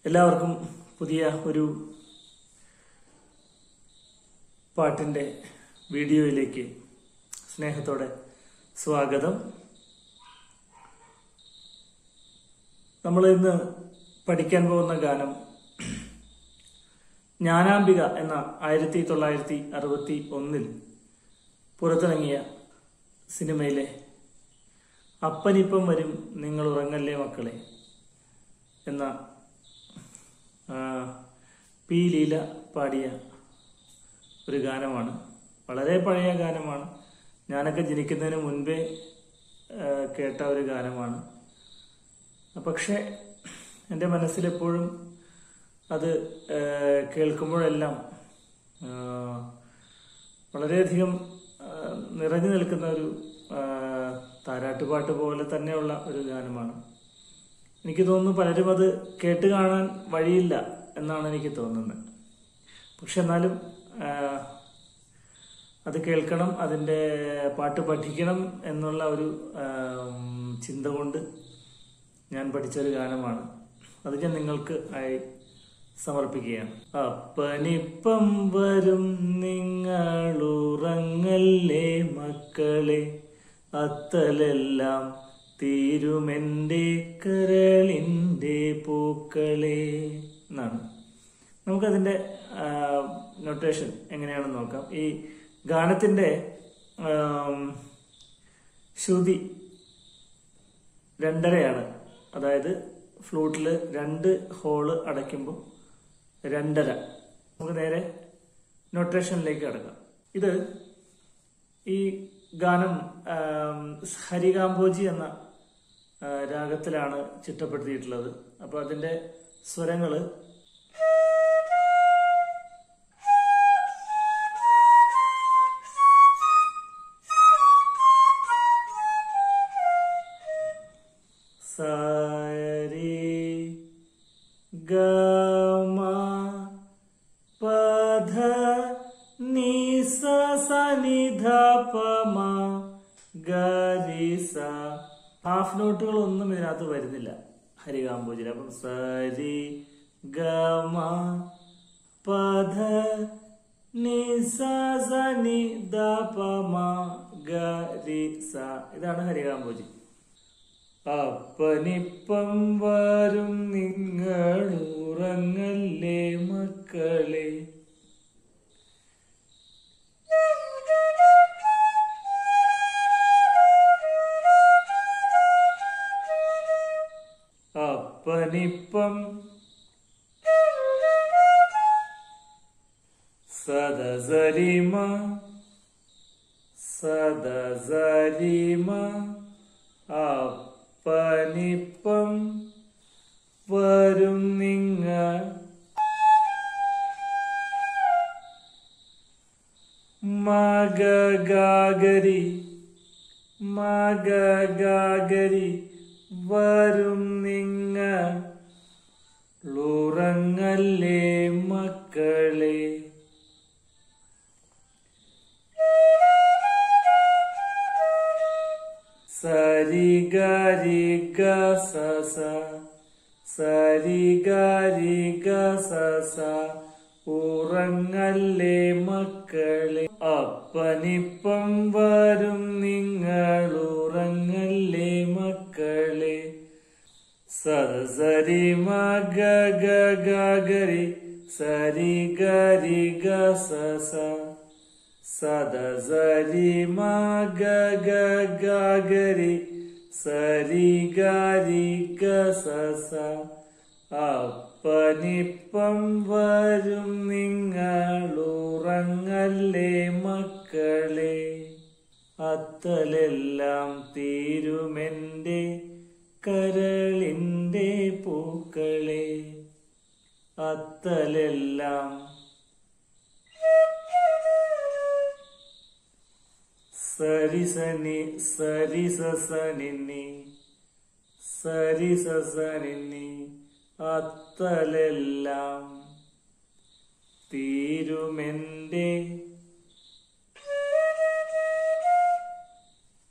എല്ലാവർക്കും പുതിയ ഒരു പാട്ടിൻ്റെ വീഡിയോയിലേക്ക് സ്നേഹത്തോടെ സ്വാഗതം നമ്മൾ ഇന്ന് പഠിക്കാൻ പോകുന്ന ഗാനം ജ്ഞാനാംബിക എന്ന ആയിരത്തി തൊള്ളായിരത്തി അറുപത്തി ഒന്നിൽ പുറത്തിറങ്ങിയ സിനിമയിലെ അപ്പനിപ്പം വരും നിങ്ങൾ ഉറങ്ങല്ലേ മക്കളെ എന്ന ആ, പി ലീല പാടിയ ഒരു ഗാനമാണ് വളരെ പഴയ ഗാനമാണ് ഞാനൊക്കെ ജനിക്കുന്നതിന് മുൻപേ ആ, കേട്ട ഒരു ഗാനമാണ് പക്ഷെ എൻ്റെ മനസ്സിലെപ്പോഴും അത് ആ, കേൾക്കുമ്പോഴെല്ലാം ആ, വളരെയധികം ആ, നിറഞ്ഞു നിൽക്കുന്ന ഒരു ആ, താരാട്ടുപാട്ട് പോലെ തന്നെയുള്ള ഒരു ഗാനമാണ് എനിക്ക് തോന്നുന്നു പലരും അത് കേട്ട് കാണാൻ വഴിയില്ല എന്നാണ് എനിക്ക് തോന്നുന്നത് പക്ഷെ എന്നാലും ആ, അത് കേൾക്കണം അതിൻ്റെ പാട്ട് പഠിക്കണം എന്നുള്ള ഒരു ആ, ഉം, ചിന്ത കൊണ്ട് ഞാൻ പഠിച്ചൊരു ഗാനമാണ് അത് ഞാൻ നിങ്ങൾക്ക് ആയി സമർപ്പിക്കുകയാണ് അപ്പനിപ്പം വരും നിങ്ങൾ ഉറങ്ങല്ലേ മക്കളെ അത്തലെല്ലാം തീരുമെന്റെ കരളിന്റെ പൂക്കളെ എന്നാണ് നമുക്കതിന്റെ നൊട്ടേഷൻ എങ്ങനെയാണെന്ന് നോക്കാം ഈ ഗാനത്തിന്റെ ആം, ശ്രുതി രണ്ടരയാണ് അതായത് ഫ്ലൂട്ടിൽ രണ്ട് ഹോള് അടയ്ക്കുമ്പോൾ രണ്ടര നമുക്ക് നേരെ നൊട്ടേഷനിലേക്ക് കടക്കാം ഇത് ഈ ഗാനം ആം, ഹരികാംബോജി എന്ന ആ, രാഗത്തിലാണ് ചിട്ടപ്പെടുത്തിയിട്ടുള്ളത് അപ്പൊ അതിന്റെ സ്വരങ്ങള് സാരി ഗമ പധ നിസ സനിധ പമ ഗരിസ ഹാഫ് നോട്ടുകളൊന്നും ഇതിനകത്ത് വരുന്നില്ല ഹരികാംബോജിൽ അപ്പം സരി ഗമ പധ നിസ സനി ദ പമ ഗരിസ ഇതാണ് ഹരികാംബോജി അപ്പനിപ്പം വരും നിങ്ങൾ ഉറങ്ങല്ലേ മക്കളെ അപ്പനിപ്പം സദസരിമ സദസരിമ അപ്പനിപ്പം വരും നിങ്ങൾ മഗഗാഗരി മഗഗാഗരി വരും നിങ്ങൾ ഉറങ്ങല്ലേ മക്കളെ സരി ഗരി ഗ സ സ സരി ഗരി ഗ സ സ ഉറങ്ങല്ലേ മക്കളെ അപ്പനിപ്പം വരും നിങ്ങൾ ഉറങ്ങല്ലേ മക്കളെ സരി മഗ ഗ ഗ ഗരി സരി ഗരി ഗ സ സ സദ സരി മഗ ഗ ഗ ഗരി സരി ഗരി ഗ സ സ അപ്പനിപ്പം വരും നിങ്ങൾ ഉറങ്ങല്ലേ മക്കളെ അത്തലെല്ലാം തീരുമെന്റെ കരളിന്റെ പൂക്കളെ അത്തലെല്ലാം സരിസനി സരിസസനിന്നി സരിസസനിന്നി അത്തലെല്ലാം തീരുമെന്റെ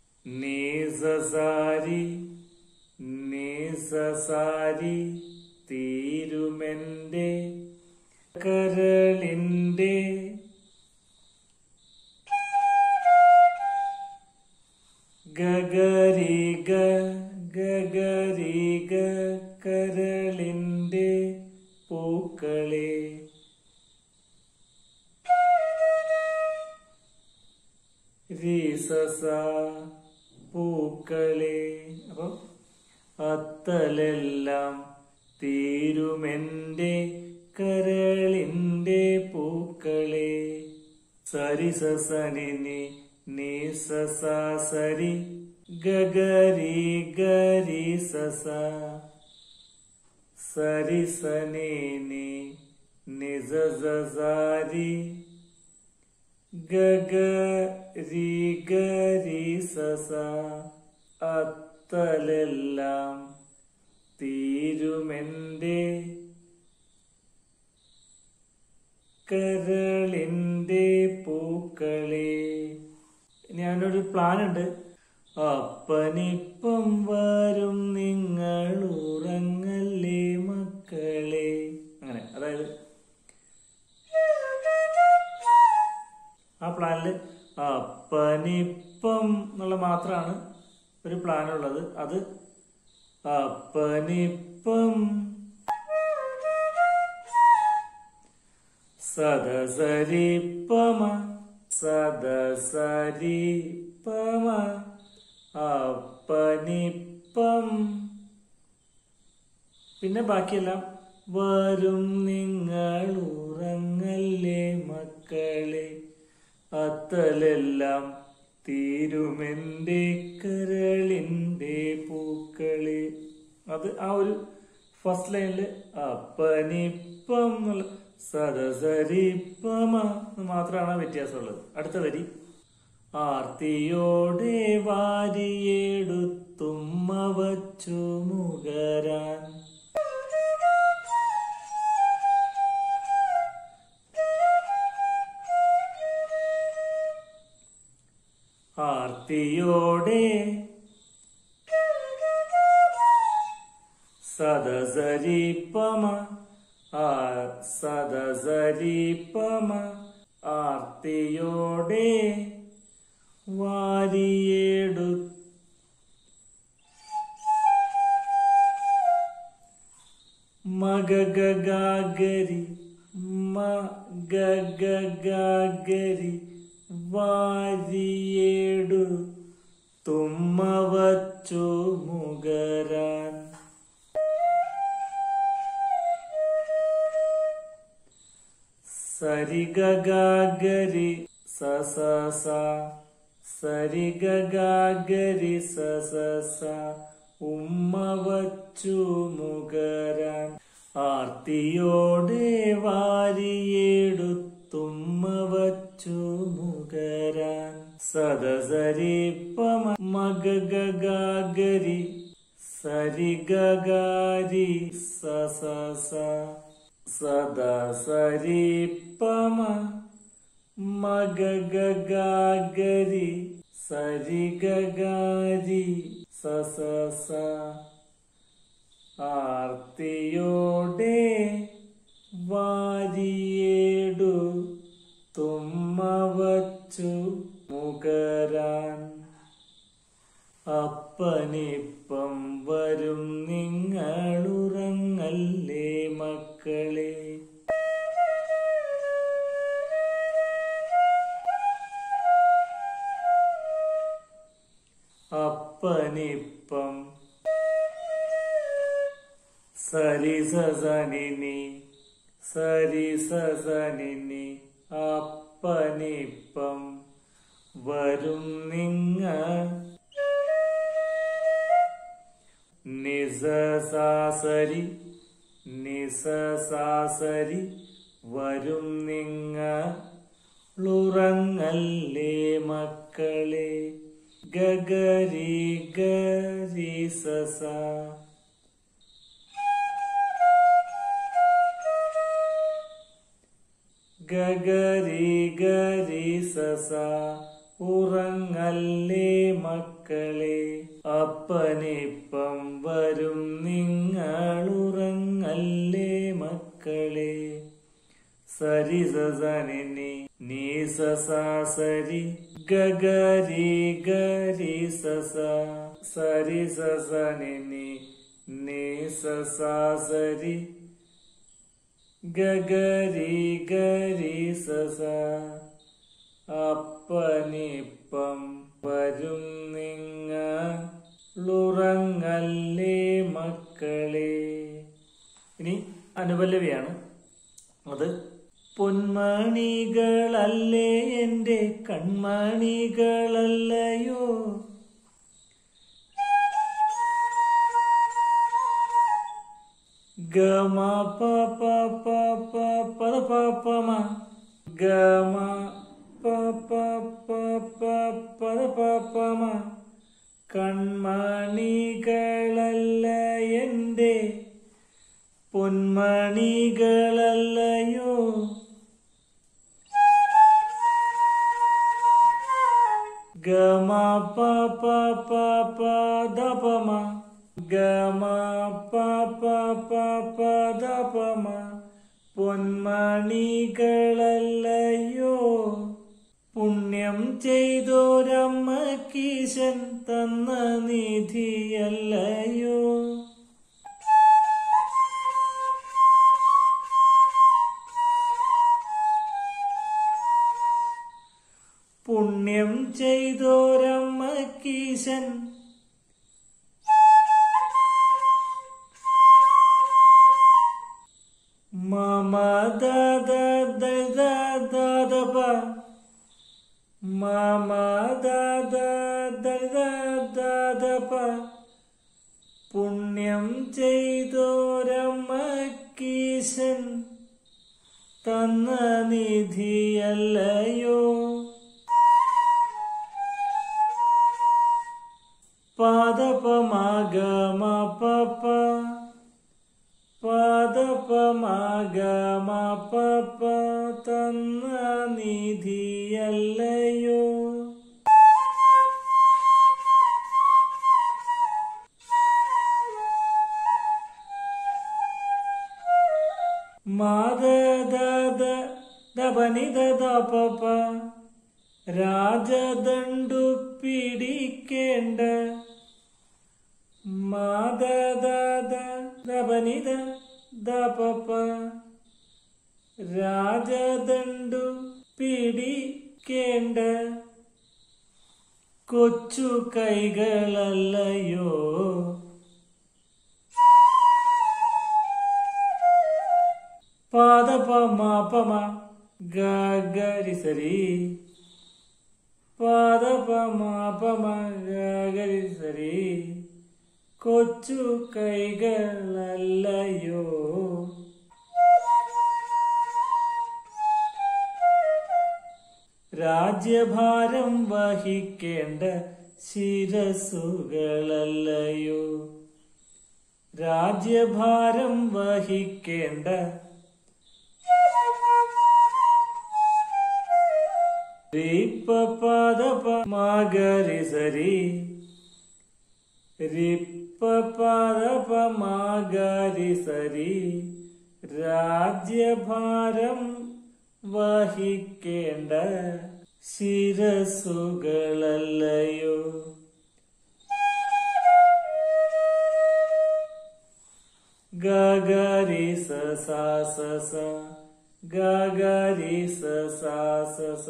നീസസാരി നീസസാരി തീരുമെന്റെ കരളിന്റെ ഗഗരിക ഗഗരിക കരളിന്റെ പൂക്കളെ രീസസ പൂക്കളെ അപ്പൊ അത്തലെല്ലാം തീരുമെന്റെ കരളിന്റെ പൂക്കളെ സരിസസനി നീ സസ സരി ഗഗരി ഗരി സസ സരിസനി നിസ സസാരി ഗഗരി ഗരി സസ അത്തലെല്ലാം തീരുമെന്റെ കരളിന്റെ പൂക്കളെ ഞാനൊരു പ്ലാൻ ഉണ്ട് അപ്പനിപ്പം വരും നിങ്ങൾ ഉറങ്ങല്ലേ മക്കളെ അങ്ങനെ അതായത് ആ പ്ലാനില് അപ്പനിപ്പം എന്നുള്ള മാത്രമാണ് ഒരു പ്ലാൻ ഉള്ളത് അത് അപ്പനിപ്പം സദസരിപ്പമ സദസരിപ്പമ അപ്പനിപ്പം പിന്നെ ബാക്കിയെല്ലാം വരും നിങ്ങൾ ഉറങ്ങല്ലേ മക്കളെ അത്തലെല്ലാം തീരുമെന്റെ കരളിന്റെ പൂക്കളെ അത് ആ ഒരു ഫസ്റ്റ് ലൈനില് അപ്പനിപ്പം എന്നുള്ള സദസരിപ്പമ എന്ന് മാത്രമാണ് വ്യത്യാസമുള്ളത് അടുത്ത വരി ആർത്തിയോടെ വാരിയെടുത്തുമ്മ വച്ചു മുകരാൻ ആർത്തിയോടെ സദസരിപ്പമ ആ സദസരിപ്പമ ആർത്തിയോടെ വാരിയെടു മഗഗഗാഗരി മഗഗഗാഗരി വാരിയേടു തുമ്മ വച്ചു മുകരാൻ സരിഗഗാഗരി സസ സ സരിഗഗാഗരി സസ സ ഉമ്മ വച്ചു മുകരാൻ ആർത്തിയോടെ വാരിയെടുത്തുമ്മ വച്ചു മുകരാൻ സദസരിപ്പമ മഗഗഗാഗരി സരിഗഗാരി സസ സ സദസരിപ്പമ മഗഗഗാഗരി സരിഗഗാരി സസ സ ആർത്തിയോടെ വാരിയേടു തുമ്മ വച്ചു മുകരാൻ അപ്പനിപ്പം വരും നിങ്ങളുറങ്ങല്ലേ മക്കളെ അപ്പനിപ്പം സരിസസനിനി സരിസസനിനി അപ്പനിപ്പം വരും നിങ്ങ നിസസാസരി നിസസാസരി വരും നിങ്ങ ളുറങ്ങല്ലേ മക്കളെ ഗഗരി ഗരി സസ ഗഗരി ഗരി സസ ഉറങ്ങല്ലേ മക്കളെ അപ്പനിപ്പം വരും നിങ്ങളുറങ്ങല്ലേ മക്കളെ സരി സനി നീ സരി ഗഗരി ഗരി സസ സരി സനി നീ സരി ഗഗരി ഗരി സസ അപ്പനിപ്പം വരും നിങ്ങളുറങ്ങല്ലേ മക്കളെ ഇനി അനുപല്ലവിയാണ് അത് പൊന്മണികളല്ലേ എൻ്റെ കൺമണികളല്ലയോ ഗമ പ പ പ പ പദ പ പ മ ഗമ പ പ പ പ പദ പ പ മ കൺമണികളല്ല എൻ്റെ പൊന്മണികളല്ലയോ ഗമ പ പ പ പ ദ പ മ ഗമ പ പ പ പ ദ പ മ പൊന്മണികളല്ലയോ പുണ്യം ചെയ്തോരമ്മക്കീശൻ തന്ന നിധിയല്ലയോ പുണ്യം ചെയ്തോരമ്മക്കീശൻ മമ ദദ ദദ ദദപ മമ ദദ ദദ ദദപ പുണ്യം ചെയ്തോരമ്മക്കീശൻ തന്ന നിധിയല്ലയോ പാദപമാഗമ പപ്പ പാദപമാഗമ പപ്പ തന്ന നിധിയല്ലയോ മാദദ ദപനിദ പപ്പ രാജദണ്ഡു പിടിക്കേണ്ട മാദദ ദപനിദ ദപപ്പ രാജദണ്ഡു പിടിക്കേണ്ട കൊച്ചു കൈകളല്ലയോ പാദപമാപമ ഗരി സരി പാദപമാപമ ഗരി സരി കൊച്ചു കൈകളല്ലയോ രാജ്യഭാരം വഹിക്കേണ്ട ശിരസുകളല്ലയോ രാജ്യഭാരം വഹിക്കേണ്ട മാഗരി സരി മാഗരി സരി രാജ്യഭാരം വഹിക്കേണ്ട ശിരസുകളല്ലയോ ഗഗരി സ സ ഗഗരി സ സ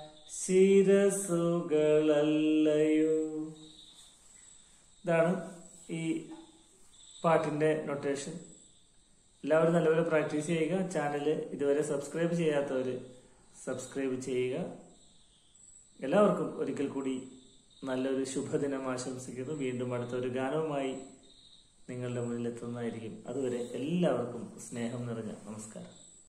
ശിരസുകളല്ലയോ ഇതാണ് ഈ പാട്ടിന്റെ നൊട്ടേഷൻ എല്ലാവരും നല്ലപോലെ പ്രാക്ടീസ് ചെയ്യുക ചാനൽ ഇതുവരെ സബ്സ്ക്രൈബ് ചെയ്യാത്തവർ സബ്സ്ക്രൈബ് ചെയ്യുക എല്ലാവർക്കും ഒരിക്കൽ കൂടി നല്ലൊരു ശുഭദിനം ആശംസിക്കുന്നു വീണ്ടും അടുത്ത ഒരു ഗാനവുമായി നിങ്ങളുടെ മുന്നിൽ എത്തുന്നതായിരിക്കും അതുവരെ എല്ലാവർക്കും സ്നേഹം നിറഞ്ഞ നമസ്കാരം